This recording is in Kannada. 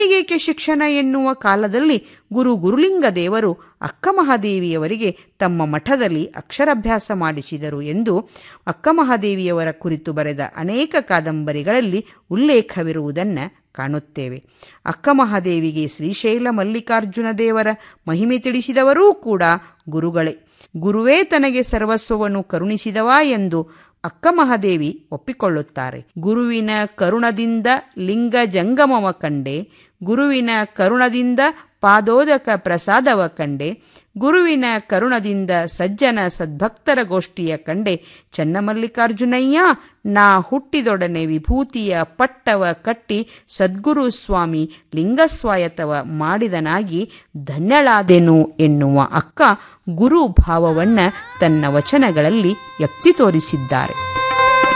ಏಕೆ ಶಿಕ್ಷಣ ಎನ್ನುವ ಕಾಲದಲ್ಲಿ ಗುರು ಗುರುಲಿಂಗ ದೇವರು ಅಕ್ಕ ಮಹಾದೇವಿಯವರಿಗೆ ತಮ್ಮ ಮಠದಲ್ಲಿ ಅಕ್ಷರಾಭ್ಯಾಸ ಮಾಡಿಸಿದರು ಎಂದು ಅಕ್ಕ ಮಹಾದೇವಿಯವರ ಕುರಿತು ಬರೆದ ಅನೇಕ ಕಾದಂಬರಿಗಳಲ್ಲಿ ಉಲ್ಲೇಖವಿರುವುದನ್ನು ಕಾಣುತ್ತೇವೆ ಅಕ್ಕ ಮಹಾದೇವಿಗೆ ಶ್ರೀಶೈಲ ಮಲ್ಲಿಕಾರ್ಜುನ ದೇವರ ಮಹಿಮೆ ತಿಳಿಸಿದವರೂ ಕೂಡ ಗುರುಗಳೇ ಗುರುವೇ ತನಗೆ ಸರ್ವಸ್ವವನ್ನು ಕರುಣಿಸಿದವ ಎಂದು ಅಕ್ಕ ಮಹಾದೇವಿ ಒಪ್ಪಿಕೊಳ್ಳುತ್ತಾರೆ ಗುರುವಿನ ಕರುಣದಿಂದ ಲಿಂಗ ಜಂಗಮವ ಕಂಡೆ ಗುರುವಿನ ಕರುಣದಿಂದ ಪಾದೋದಕ ಪ್ರಸಾದವ ಕಂಡೆ ಗುರುವಿನ ಕರುಣದಿಂದ ಸಜ್ಜನ ಸದ್ಭಕ್ತರ ಗೋಷ್ಠಿಯ ಕಂಡೆ ಚನ್ನಮಲ್ಲಿಕಾರ್ಜುನಯ್ಯ ನಾ ಹುಟ್ಟಿದೊಡನೆ ವಿಭೂತಿಯ ಪಟ್ಟವ ಕಟ್ಟಿ ಸದ್ಗುರು ಸ್ವಾಮಿ ಲಿಂಗಸ್ವಾಯತವ ಮಾಡಿದನಾಗಿ ಧನ್ಯಳಾದೆನು ಎನ್ನುವ ಅಕ್ಕ ಗುರು ಭಾವವನ್ನ ತನ್ನ ವಚನಗಳಲ್ಲಿ ಎತ್ತಿ ತೋರಿಸಿದ್ದಾರೆ